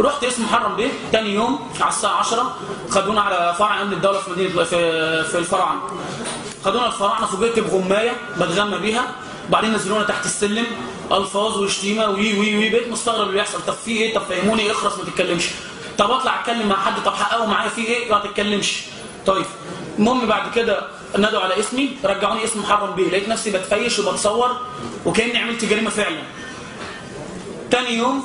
رحت اسم محرم بيه تاني يوم على الساعه 10 خدونا على فرع امن الدوله في مدينه في, في الفراعنه خدونا الفراعنه فوجئت بغمايه بتغمى بيها وبعدين نزلونا تحت السلم الفاظ وشتيمه وي وي وي بقيت مستغرب اللي بيحصل طب في ايه طب فهموني اخرس ما تتكلمش طب اطلع اتكلم مع حد طب حققوا معايا في ايه ما تتكلمش طيب المهم بعد كده نادوا على اسمي رجعوني اسم محرم بيه لقيت نفسي بتفيش وبتصور وكاني عملت جريمه فعلا تاني يوم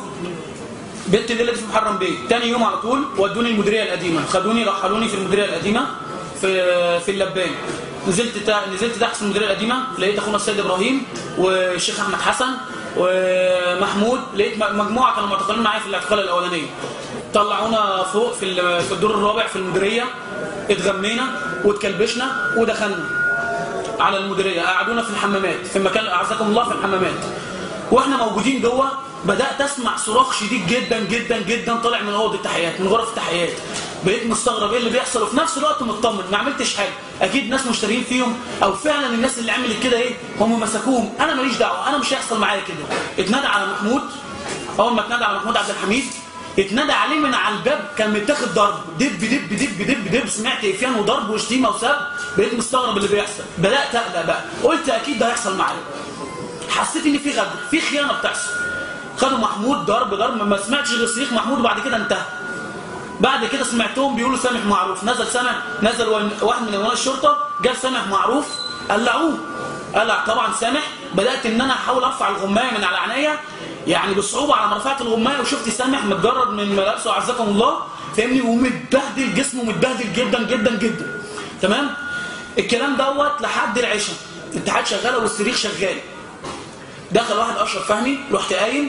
بنت الليله دي في محرم بيه تاني يوم على طول ودوني المديريه القديمه خدوني رحلوني في المديريه القديمه في في اللبان نزلت تا... نزلت تحت في المديريه القديمه لقيت اخونا السيد ابراهيم والشيخ احمد حسن ومحمود لقيت مجموعه كانوا معتقلين معايا في الاعتقال الاولانيه طلعونا فوق في ال- في الدور الرابع في المديريه اتغمينا واتكلبشنا ودخلنا على المديريه قعدونا في الحمامات في مكان اعزكم الله في الحمامات واحنا موجودين جوه بدات اسمع صراخ شديد جدا جدا جدا طالع من اوضه التحيات من غرف التحيات بقيت مستغرب ايه اللي بيحصل وفي نفس الوقت مطمن ما عملتش حاجه اكيد ناس مشترين فيهم او فعلا الناس اللي عملت كده ايه هم مسكوهم انا ماليش دعوه انا مش هيحصل معايا كده اتنادى على محمود اول ما اتنادى على محمود عبد الحميد اتنادى عليه من على الباب كان متاخد ضرب دب دب دب دب دب سمعت افيان وضرب وشتيمه وسب بقيت مستغرب اللي بيحصل بدات اقلق بقى قلت اكيد ده هيحصل معايا حسيت ان في غدر في خيانه بتحصل خدوا محمود ضرب ضرب ما سمعتش غير صريخ محمود وبعد كده انتهى بعد كده سمعتهم بيقولوا سامح معروف نزل سامح نزل واحد من امناء الشرطه جاب سامح معروف قلعوه قلع طبعا سامح بدات ان انا احاول ارفع الغمايه من على عينيا يعني بصعوبه على ما رفعت الغمايه وشفت سامح متجرد من ملابسه عزكم الله فاهمني ومتبهدل جسمه متبهدل جدا جدا جدا تمام الكلام دوت لحد العشاء الاتحاد شغاله والصريخ شغال دخل واحد اشرف فهمي رحت قايم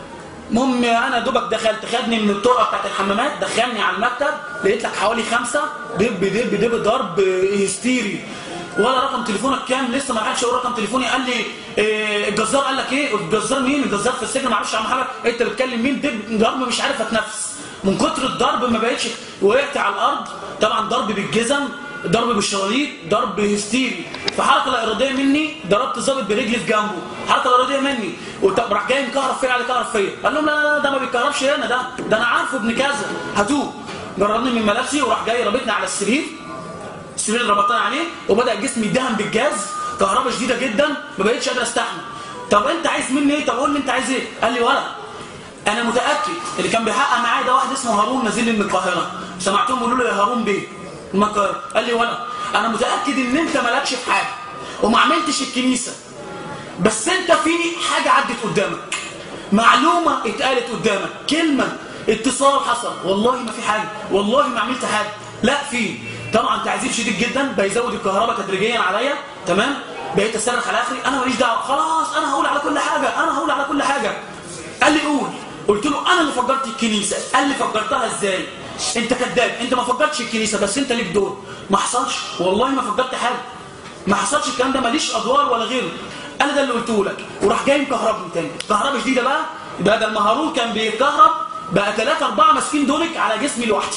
المهم انا دوبك دخلت خدني من الطرقه بتاعت الحمامات دخلني على المكتب لقيت لك حوالي خمسه دب دب دب ضرب هستيري ولا رقم تليفونك كام لسه ما عادش اقول رقم تليفوني قال لي إيه الجزار قال لك ايه الجزار مين الجزار في السجن ما اعرفش عم حاجه انت بتكلم مين دب ضرب مش عارف اتنفس من كتر الضرب ما بقتش وقعت على الارض طبعا ضرب بالجزم ضرب بالشراليط ضرب هستيري فحركه لا اراديه مني ضربت ظابط برجلي في جنبه حركه لا اراديه مني وطب راح جاي مكهرب فيا على كهرب فيا قال لهم لا لا لا ده ما بيتكهربش هنا ده ده انا عارفه ابن كذا هاتوه جربني من ملابسي وراح جاي رابطني على السرير السرير اللي ربطني عليه وبدا جسمي يدهن بالجاز كهرباء شديده جدا ما بقتش قادر استحمل طب انت عايز مني ايه طب قول لي انت عايز ايه قال لي ولا انا متاكد اللي كان بيحقق معايا ده واحد اسمه هارون نازل لي من القاهره سمعتهم بيقولوا له يا هارون بيه المكر قال لي ولا انا متاكد ان انت مالكش في حاجه وما عملتش الكنيسه بس انت في حاجه عدت قدامك معلومه اتقالت قدامك كلمه اتصال حصل والله ما في حاجه والله ما عملت حاجه لا في طبعا تعذيب شديد جدا بيزود الكهرباء تدريجيا عليا تمام بقيت اصرخ على اخري انا ماليش دعوه خلاص انا هقول على كل حاجه انا هقول على كل حاجه قال لي قول قلت له انا اللي فجرت الكنيسه قال لي فجرتها ازاي انت كذاب انت ما فجرتش الكنيسه بس انت ليك دور ما حصلش والله ما فجرت حاجه ما حصلش الكلام ده ماليش ادوار ولا غيره انا ده اللي قلته لك وراح جاي مكهربني تاني كهرباء شديده بقى بدل ما هارون كان بيتكهرب بقى ثلاثة أربعة ماسكين دولك على جسمي لوحدي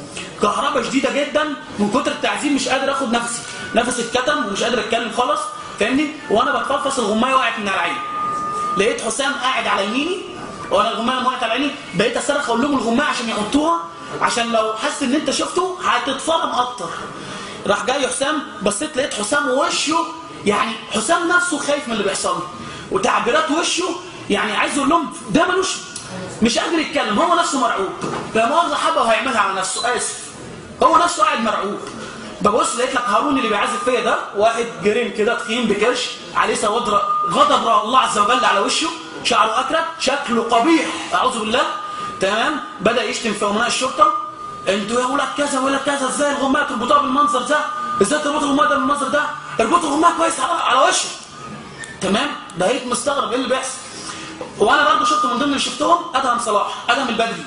كهرباء شديدة جدا من كتر التعذيب مش قادر اخد نفسي نفسي اتكتم ومش قادر اتكلم خالص فاهمني وانا بتفلفص الغمايه وقعت من على عيني لقيت حسام قاعد على يميني وانا الغمايه لما وقعت على عيني بقيت اصرخ اقول لهم الغمايه عشان يحطوها عشان لو حس ان انت شفته هتتفرم اكتر راح جاي حسام بصيت لقيت حسام وشه يعني حسام نفسه خايف من اللي بيحصل له وتعبيرات وشه يعني عايز اقول لهم ده ملوش مش قادر يتكلم هو نفسه مرعوب لا مؤاخذه حبه وهيعملها على نفسه اسف هو نفسه قاعد مرعوب ببص لقيت لك هارون اللي بيعزف فيا ده واحد جرين كده تخين بكرش عليه سواد ر- غضب الله عز وجل على وشه شعره اكرت شكله قبيح اعوذ بالله تمام بدا يشتم في امناء الشرطه انتوا يا ولاد كذا ولاد كذا ازاي الغمايه تربطوها بالمنظر ده ازاي تربطوا الغمايه ده بالمنظر ده اربطوا الغمايه كويس على, على وشه تمام بقيت مستغرب ايه اللي بيحصل وانا برضه شفت من ضمن اللي شفتهم ادهم صلاح ادهم البدري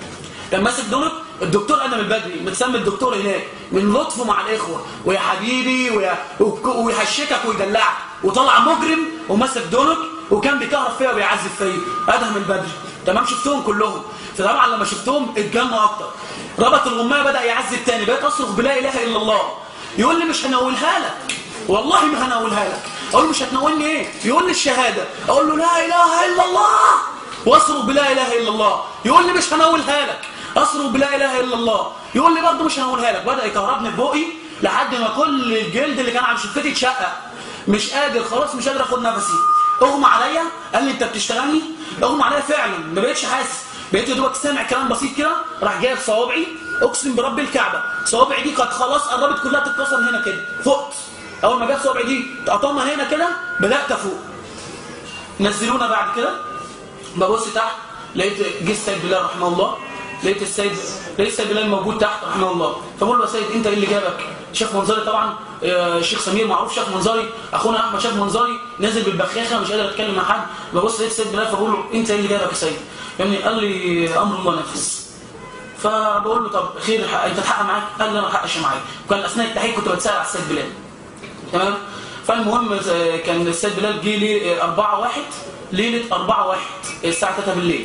كان ماسك دونك الدكتور ادم البدري متسمي الدكتور هناك من لطفه مع الاخوه ويا حبيبي ويا وك- ويحشكك ويدلعك وطلع مجرم وماسك دونك وكان بيكهرب فيا وبيعذب فيا ادهم البدري تمام شفتهم كلهم فطبعا لما شفتهم اتجنوا اكتر ربط الغمايه بدا يعذب تاني بقيت اصرخ بلا اله الا الله يقول لي مش هنقولها لك والله ما هنقولها لك اقول له مش هتناولني ايه يقول لي الشهاده اقول له لا اله الا الله واصرخ بلا اله الا الله يقول لي مش هنقولها لك اصرخ بلا اله الا الله يقول لي برضه مش هنقولها لك بدا يكهربني في بقي لحد ما كل الجلد اللي كان على شفتي اتشقق مش قادر خلاص مش قادر اخد نفسي اغمى عليا قال لي انت بتشتغلني اغمى عليا فعلا ما بقتش حاسس بقيت يا دوبك سامع كلام بسيط كده راح جايب صوابعي اقسم برب الكعبه صوابعي دي كانت خلاص قربت كلها تتكسر هنا كده فقت اول ما جت صوابعي دي تقطمها هنا كده بدات افوق نزلونا بعد كده ببص تحت لقيت جه السيد بلال رحمه الله لقيت السيد لقيت السيد بلال موجود تحت رحمه الله فبقول له يا سيد انت ايه اللي جابك شيخ منظري طبعا آه، الشيخ سمير معروف شيخ منظري اخونا احمد شيخ منظري نازل بالبخاخه مش قادر اتكلم مع حد ببص لقيت السيد بلال فبقول له انت ايه اللي جابك يا سيد يعني قال لي امر الله نفذ فبقول له طب خير الحق انت الحق معاك قال لي انا ما الحقش معايا وكان اثناء التحقيق كنت بتسال على السيد بلال تمام فالمهم آه، كان السيد بلال جه لي 4 1 ليله 4 1 الساعه 3 بالليل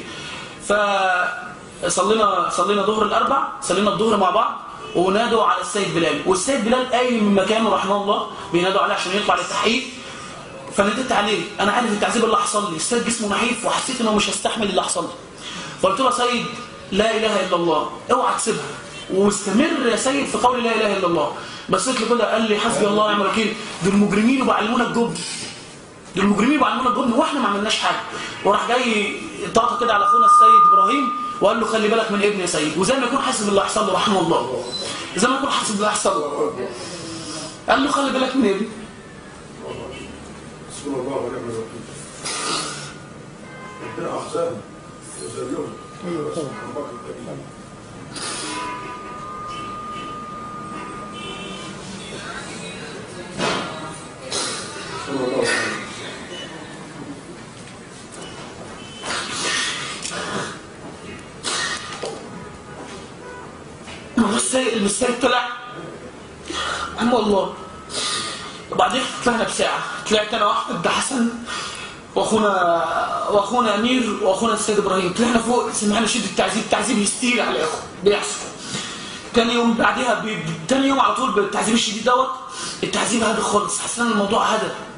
فصلينا صلينا ظهر الاربع صلينا الظهر مع بعض ونادوا على السيد بلال والسيد بلال قايم من مكانه رحمه الله بينادوا عليه عشان يطلع للتحقيق فناديت عليه انا عارف التعذيب اللي حصل لي السيد جسمه نحيف وحسيت انه مش هستحمل اللي حصل لي فقلت له يا سيد لا اله الا الله اوعى تسيبها واستمر يا سيد في قول لا اله الا الله بصيت له كده قال لي حسبي الله ونعم الوكيل دول مجرمين وبيعلمونا الجبن دول المجرمين وبيعلمونا الجبن واحنا ما عملناش حاجه وراح جاي طاقه كده على اخونا السيد ابراهيم وقال له خلي بالك من ابني يا سيد وزي ما يكون حاسس باللي هيحصل له رحمه الله زي ما يكون حاسس باللي هيحصل له قال له خلي بالك من ابني حسبنا الله ونعم الوكيل ربنا احسن وسلمهم الله الكريم صلى الله عليه وسلم السيد السيد طلع رحمه الله وبعدين طلعنا بساعة طلعت أنا وأحمد حسن وأخونا وأخونا أمير وأخونا السيد إبراهيم طلعنا فوق سمعنا شدة التعذيب تعذيب هستيري على الأخوة بيحصل تاني يوم بعدها ب... ب- تاني يوم على طول بالتعذيب الشديد دوت التعذيب هدى خالص حسينا ان الموضوع هدى